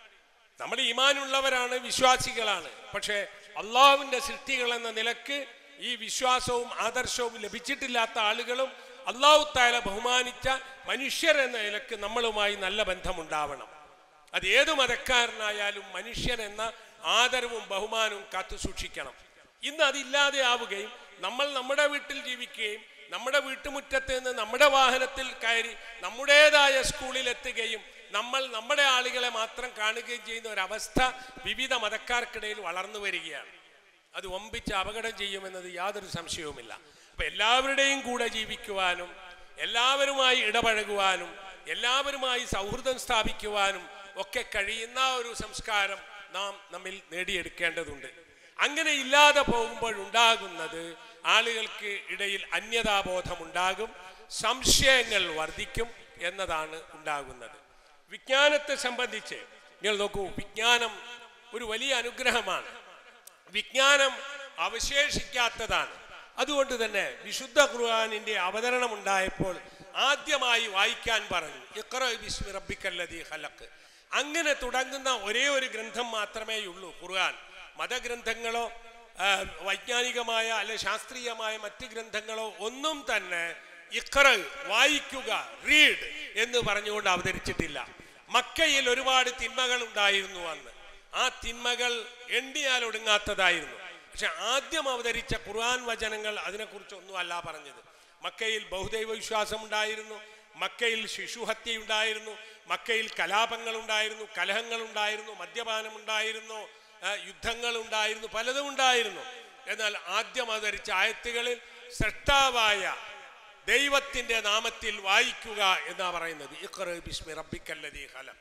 നമ്മൾ ഈമാനുള്ളവരാണ് വിശ്വാസികളാണ് പക്ഷേ അള്ളാഹുവിന്റെ സൃഷ്ടികൾ എന്ന നിലക്ക് ഈ വിശ്വാസവും ആദർശവും ലഭിച്ചിട്ടില്ലാത്ത ആളുകളും അള്ളാഹു താല ബഹുമാനിച്ച മനുഷ്യർ എന്ന നിലക്ക് നമ്മളുമായി നല്ല ബന്ധമുണ്ടാവണം അത് ഏതു മതക്കാരനായാലും മനുഷ്യൻ എന്ന ആദരവും ബഹുമാനവും കാത്തു സൂക്ഷിക്കണം ഇന്ന് അതില്ലാതെ ആവുകയും നമ്മൾ നമ്മുടെ വീട്ടിൽ ജീവിക്കുകയും നമ്മുടെ വീട്ടുമുറ്റത്ത് നിന്ന് നമ്മുടെ വാഹനത്തിൽ കയറി നമ്മുടേതായ സ്കൂളിൽ എത്തുകയും നമ്മൾ നമ്മുടെ ആളുകളെ മാത്രം കാണുകയും ചെയ്യുന്ന ഒരവസ്ഥ വിവിധ മതക്കാർക്കിടയിൽ വളർന്നു വരികയാണ് അത് ഒമ്പിച്ച് അപകടം ചെയ്യുമെന്നത് യാതൊരു സംശയവുമില്ല അപ്പൊ എല്ലാവരുടെയും കൂടെ ജീവിക്കുവാനും എല്ലാവരുമായി ഇടപഴകുവാനും എല്ലാവരുമായി സൗഹൃദം സ്ഥാപിക്കുവാനും ഒക്കെ കഴിയുന്ന ഒരു സംസ്കാരം നാം നമ്മിൽ നേടിയെടുക്കേണ്ടതുണ്ട് അങ്ങനെ ഇല്ലാതെ പോകുമ്പോഴുണ്ടാകുന്നത് ആളുകൾക്ക് ഇടയിൽ അന്യതാബോധമുണ്ടാകും സംശയങ്ങൾ വർദ്ധിക്കും എന്നതാണ് ഉണ്ടാകുന്നത് വിജ്ഞാനത്തെ സംബന്ധിച്ച് നിങ്ങൾ നോക്കൂ വിജ്ഞാനം ഒരു വലിയ അനുഗ്രഹമാണ് വിജ്ഞാനം അവശേഷിക്കാത്തതാണ് അതുകൊണ്ട് തന്നെ വിശുദ്ധ ഖുർആാനിന്റെ അവതരണം ഉണ്ടായപ്പോൾ ആദ്യമായി വായിക്കാൻ പറഞ്ഞു ഇഖ്റ ബിസ്മി റബ്ബിക്കല്ലദീ ഖലഖ് അങ്ങനെ തുടങ്ങുന്ന ഒരേ ഒരു ഗ്രന്ഥം മാത്രമേ ഉള്ളൂ ഖുർആൻ മതഗ്രന്ഥങ്ങളോ ആ, വൈജ്ഞാനികമായ അല്ലെ ശാസ്ത്രീയമായ മറ്റ് ഗ്രന്ഥങ്ങളോ ഒന്നും തന്നെ ഇഖ്റ വായിക്കുക റീഡ് എന്ന് പറഞ്ഞുകൊണ്ട് അവതരിച്ചിട്ടില്ല മക്കയിൽ ഒരുപാട് തിന്മകൾ ഉണ്ടായിരുന്നു അന്ന് ആ തിന്മകൾ എണ്ണിയാൽ ഒടുങ്ങാത്തതായിരുന്നു പക്ഷെ ആദ്യം അവതരിച്ച ഖുർആൻ വചനങ്ങൾ അതിനെക്കുറിച്ച് ഒന്നും അല്ല പറഞ്ഞത് മക്കയിൽ ബഹുദൈവ വിശ്വാസം ഉണ്ടായിരുന്നു മക്കയിൽ ശിശുഹത്യ ഉണ്ടായിരുന്നു മക്കയിൽ കലാപങ്ങൾ ഉണ്ടായിരുന്നു കലഹങ്ങൾ ഉണ്ടായിരുന്നു മദ്യപാനം ഉണ്ടായിരുന്നു ആ, യുദ്ധങ്ങൾ ഉണ്ടായിരുന്നു പലതും ഉണ്ടായിരുന്നു എന്നാൽ ആദ്യം അവതരിച്ച ആയത്തുകളിൽ സൃഷ്ടാവായ ദൈവത്തിന്റെ നാമത്തിൽ വായിക്കുക എന്നാ പറയുന്നത് ഇഖ്റ ബിസ്മി റബ്ബിക്കല്ലദീ ഖലഖ്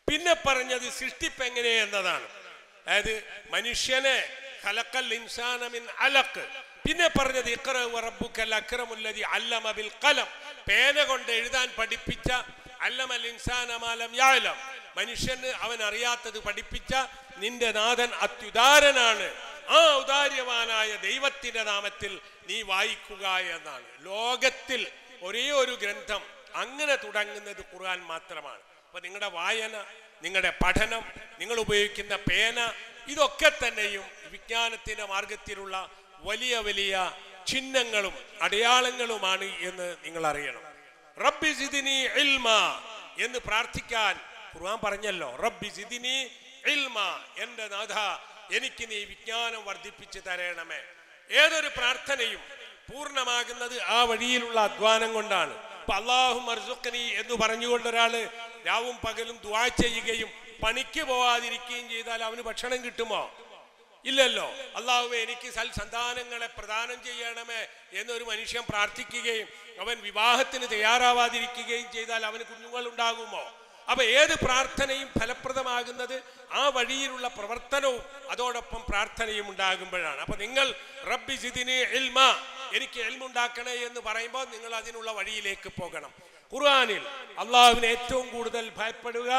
പിന്നെ പറഞ്ഞത് സൃഷ്ടിപ്പ് എങ്ങനെ എന്നതാണ് അതായത് മനുഷ്യനെ ഖലഖൽ ഇൻസാന മിൻ അലഖ് പിന്നെ പറഞ്ഞത് ഇഖ്റ വ റബ്ബുക്കൽ അക്രമുല്ലദി അല്ലമ ബിൽ ഖലം പേന കൊണ്ട് എഴുതാൻ പഠിപ്പിച്ച അല്ലമൽ ഇൻസാന മാലം യഅലം മനുഷ്യന് അവൻ അറിയാത്തത് പഠിപ്പിച്ച നിന്റെ നാഥൻ അത്യുദാരനാണ് ആ ഔദാര്യവാനായ ദൈവത്തിന്റെ നാമത്തിൽ നീ വായിക്കുക എന്നാണ് ലോകത്തിൽ ഒരേ ഒരു ഗ്രന്ഥം അങ്ങനെ തുടങ്ങുന്നത് ഖുർആൻ മാത്രമാണ് അപ്പൊ നിങ്ങളുടെ വായന നിങ്ങളുടെ പഠനം നിങ്ങൾ ഉപയോഗിക്കുന്ന പേന ഇതൊക്കെ തന്നെയും വിജ്ഞാനത്തിന്റെ മാർഗത്തിലുള്ള വലിയ വലിയ ചിഹ്നങ്ങളും അടയാളങ്ങളുമാണ് എന്ന് നിങ്ങൾ അറിയണം റബ്ബി സിദിനി ഇൽമ എന്ന് പ്രാർത്ഥിക്കാൻ ഖുർആൻ പറഞ്ഞല്ലോ റബ്ബി സിദിനി ഇൽമ എന്റെ നാഥ എനിക്ക് നീ വിജ്ഞാനം വർദ്ധിപ്പിച്ചു തരണമേ ഏതൊരു പ്രാർത്ഥനയും പൂർണ്ണമാകുന്നത് ആ വഴിയിലുള്ള അധ്വാനം കൊണ്ടാണ് ഇപ്പൊ അള്ളാഹു മർസുഖനി എന്ന് പറഞ്ഞുകൊണ്ട് ഒരാള് രാവും പകലും ദുആ ചെയ്യുകയും പണിക്ക് പോവാതിരിക്കുകയും ചെയ്താൽ അവന് ഭക്ഷണം കിട്ടുമോ ഇല്ലല്ലോ അള്ളാഹുവെ എനിക്ക് സൽ സന്താനങ്ങളെ പ്രദാനം ചെയ്യണമേ എന്നൊരു മനുഷ്യൻ പ്രാർത്ഥിക്കുകയും അവൻ വിവാഹത്തിന് തയ്യാറാവാതിരിക്കുകയും ചെയ്താൽ അവന് കുഞ്ഞുങ്ങൾ ഉണ്ടാകുമോ അപ്പൊ ഏത് പ്രാർത്ഥനയും ഫലപ്രദമാകുന്നത് ആ വഴിയിലുള്ള പ്രവർത്തനവും അതോടൊപ്പം പ്രാർത്ഥനയും ഉണ്ടാകുമ്പോഴാണ് അപ്പൊ നിങ്ങൾ റബ്ബി സിദിനി ഇൽമ എനിക്ക് എൽമുണ്ടാക്കണേ എന്ന് പറയുമ്പോൾ നിങ്ങൾ അതിനുള്ള വഴിയിലേക്ക് പോകണം ഖുർആനിൽ അള്ളാഹുവിനെ ഏറ്റവും കൂടുതൽ ഭയപ്പെടുക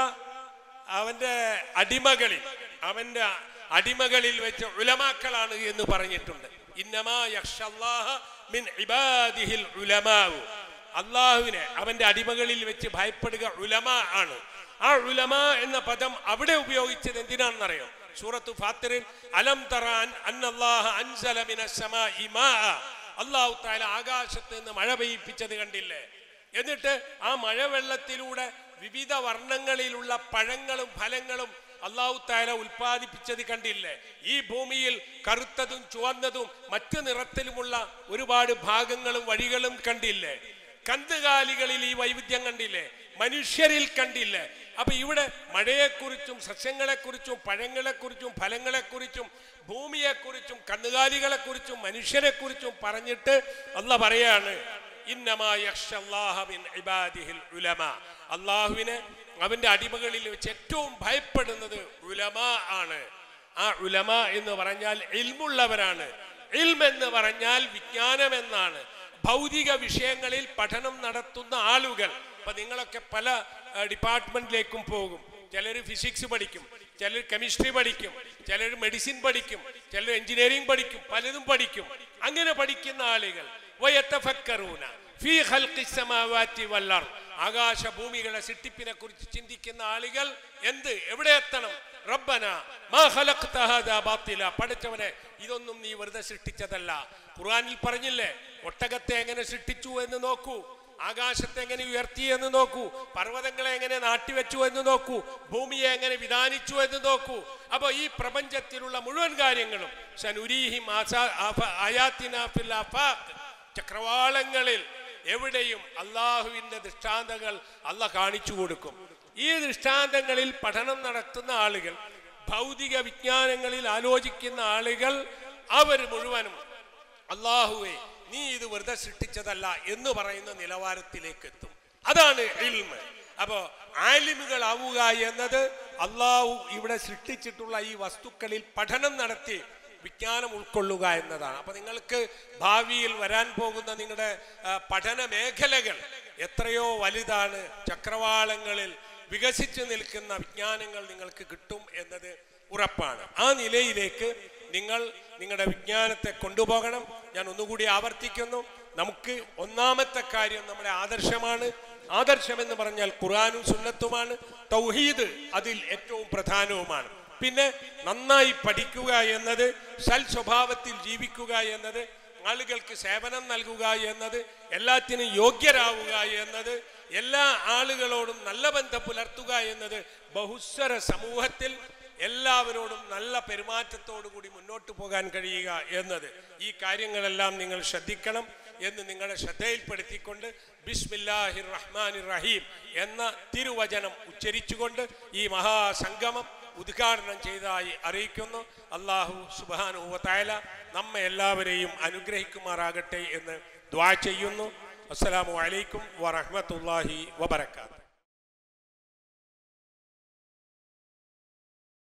അവന്റെ അടിമകളിൽ അവന്റെ അടിമകളിൽ വെച്ച് ഉലമാക്കളാണ് എന്ന് പറഞ്ഞിട്ടുണ്ട് ഇന്നമാ യഖ്ഷല്ലാഹ മിൻ ഇബാദിഹിൽ ഉലമാവു അള്ളാഹുവിനെ അവന്റെ അടിമകളിൽ വെച്ച് ഭയപ്പെടുക ഉലമ ആണ് ആ ഉലമ എന്ന പദം അവിടെ ഉപയോഗിച്ചത് എന്തിനാണെന്നറിയോ സൂറത്തു ഫാത്തിറിൽ അലം തറാൻ അന്നല്ലാഹ അൻസല മിനസ് സമാഇ മാഅ അള്ളാഹു താല ആകാശത്ത് നിന്ന് മഴ പെയ്യിപ്പിച്ചത് കണ്ടില്ലേ എന്നിട്ട് ആ മഴവെള്ളത്തിലൂടെ വിവിധ വർണ്ണങ്ങളിലുള്ള പഴങ്ങളും ഫലങ്ങളും അള്ളാഹു താല ഉൽപ്പാദിപ്പിച്ചത് കണ്ടില്ലേ ഈ ഭൂമിയിൽ കറുത്തതും ചുവന്നതും മറ്റു നിറത്തിലുമുള്ള ഒരുപാട് ഭാഗങ്ങളും വഴികളും കണ്ടില്ലേ കന്നുകാലികളിൽ ഈ വൈവിധ്യം കണ്ടില്ലേ മനുഷ്യരിൽ കണ്ടില്ലേ അപ്പൊ ഇവിടെ മഴയെക്കുറിച്ചും സസ്യങ്ങളെക്കുറിച്ചും പഴങ്ങളെക്കുറിച്ചും ഫലങ്ങളെക്കുറിച്ചും ഭൂമിയെക്കുറിച്ചും കന്നുകാലികളെക്കുറിച്ചും മനുഷ്യരെക്കുറിച്ചും പറഞ്ഞിട്ട് അല്ല പറയാണ് ഇന്നമാ യഖ്ഷല്ലാഹ മിൻ ഇബാദിഹിൽ ഉലമ അള്ളാഹുവിനെ അവന്റെ അടിമകളിൽ വെച്ച് ഏറ്റവും ഭയപ്പെടുന്നത് ഉലമ ആണ് ആ ഉലമ എന്ന് പറഞ്ഞാൽ ഇൽമുള്ളവരാണ് ഇൽം എന്ന് പറഞ്ഞാൽ വിജ്ഞാനം എന്നാണ് ഭൗതിക വിഷയങ്ങളിൽ പഠനം നടത്തുന്ന ആളുകൾ ഇപ്പൊ നിങ്ങളൊക്കെ പല ഡിപ്പാർട്ട്മെന്റിലേക്കും പോകും ചിലർ ഫിസിക്സ് പഠിക്കും ചിലർ കെമിസ്ട്രി പഠിക്കും ചിലർ മെഡിസിൻ പഠിക്കും ചിലർ എഞ്ചിനീയറിംഗ് പഠിക്കും പലതും പഠിക്കും അങ്ങനെ പഠിക്കുന്ന ആളുകൾ വയത്തഫക്കറൂന ഫീ ഖൽഖി സമാവാതി വൽ അർദ് ആകാശ ഭൂമികളെ സൃഷ്ടിപ്പിനെ കുറിച്ച് ചിന്തിക്കുന്ന ആളുകൾ എന്ത് എവിടെ എത്തണം റബ്ബന മാ ഖലഖ്ത ഹാദാ ബാത്തില പഠിച്ചവനെ ഇതൊന്നും നീ വെറുതെ സൃഷ്ടിച്ചതല്ല ഖുർആനിൽ പറഞ്ഞില്ലേ ഒട്ടകത്തെ എങ്ങനെ സൃഷ്ടിച്ചു എന്ന് നോക്കൂ ആകാശത്തെ എങ്ങനെ ഉയർത്തി എന്ന് നോക്കൂ പർവ്വതങ്ങളെ എങ്ങനെ നാട്ടിവെച്ചു എന്ന് നോക്കൂ ഭൂമിയെ എങ്ങനെ വിധാനിച്ചു എന്ന് നോക്കൂ അപ്പൊ ഈ പ്രപഞ്ചത്തിലുള്ള മുഴുവൻ കാര്യങ്ങളും സനുരീഹിം ആസാ- ആഫ- ആയാത്തിനാ ഫിൽ ആഫാഖ്. ചക്രവാളങ്ങളിൽ എവിടെയും അള്ളാഹുവിന്റെ ദൃഷ്ടാന്തങ്ങൾ അല്ല കാണിച്ചു കൊടുക്കും ഈ ദൃഷ്ടാന്തങ്ങളിൽ പഠനം നടത്തുന്ന ആളുകൾ ഭൗതിക വിജ്ഞാനങ്ങളിൽ ആലോചിക്കുന്ന ആളുകൾ അവർ മുഴുവനും അള്ളാഹുവെ നീ ഇത് വെറുതെ സൃഷ്ടിച്ചതല്ല എന്ന് പറയുന്ന നിലവാരത്തിലേക്ക് എത്തും അതാണ് ഇൽമ് അപ്പോ ആലിമുകളാവുക എന്നത് അള്ളാഹു ഇവിടെ സൃഷ്ടിച്ചിട്ടുള്ള ഈ വസ്തുക്കളിൽ പഠനം നടത്തി വിജ്ഞാനം ഉൾക്കൊള്ളുക എന്നതാണ് അപ്പൊ നിങ്ങൾക്ക് ഭാവിയിൽ വരാൻ പോകുന്ന നിങ്ങളുടെ ആ, പഠന മേഖലകൾ എത്രയോ വലുതാണ് ചക്രവാളങ്ങളിൽ വികസിച്ചു നിൽക്കുന്ന വിജ്ഞാനങ്ങൾ നിങ്ങൾക്ക് കിട്ടും എന്നത് ഉറപ്പാണ് ആ നിലയിലേക്ക് നിങ്ങൾ നിങ്ങളുടെ വിജ്ഞാനത്തെ കൊണ്ടുപോകണം ഞാൻ ഒന്നുകൂടി ആവർത്തിക്കുന്നു നമുക്ക് ഒന്നാമത്തെ കാര്യം നമ്മുടെ ആദർശമാണ് ആദർശം എന്ന് പറഞ്ഞാൽ ഖുർആാനും സുന്നത്തുമാണ് തൗഹീദ് അതിൽ ഏറ്റവും പ്രധാനവുമാണ് പിന്നെ നന്നായി പഠിക്കുക എന്നത് സൽ സ്വഭാവത്തിൽ ജീവിക്കുക എന്നത് ആളുകൾക്ക് സേവനം നൽകുക എന്നത് എല്ലാത്തിനും യോഗ്യരാവുക എന്നത് എല്ലാ ആളുകളോടും നല്ല ബന്ധം പുലർത്തുക എന്നത് ബഹുസ്വര സമൂഹത്തിൽ എല്ലാവരോടും നല്ല പെരുമാറ്റത്തോടു കൂടി മുന്നോട്ട് പോകാൻ കഴിയുക എന്നത് ഈ കാര്യങ്ങളെല്ലാം നിങ്ങൾ ശ്രദ്ധിക്കണം എന്ന് നിങ്ങളെ ശ്രദ്ധയിൽപ്പെടുത്തിക്കൊണ്ട് ബിസ്മില്ലാഹിർ റഹ്മാനിർ റഹീം എന്ന തിരുവചനം ഉച്ചരിച്ചുകൊണ്ട് ഈ മഹാസംഗമം ഉദ്ഘാടനം ചെയ്തതായി അറിയിക്കുന്നു അള്ളാഹു സുബാനുവത്തായ നമ്മെ എല്ലാവരെയും അനുഗ്രഹിക്കുമാറാകട്ടെ എന്ന് ദ്വാ ചെയ്യുന്നു അസ്സലാമു അലൈക്കും വറഹ്മത്തുള്ളാഹി വബറകാത്ത്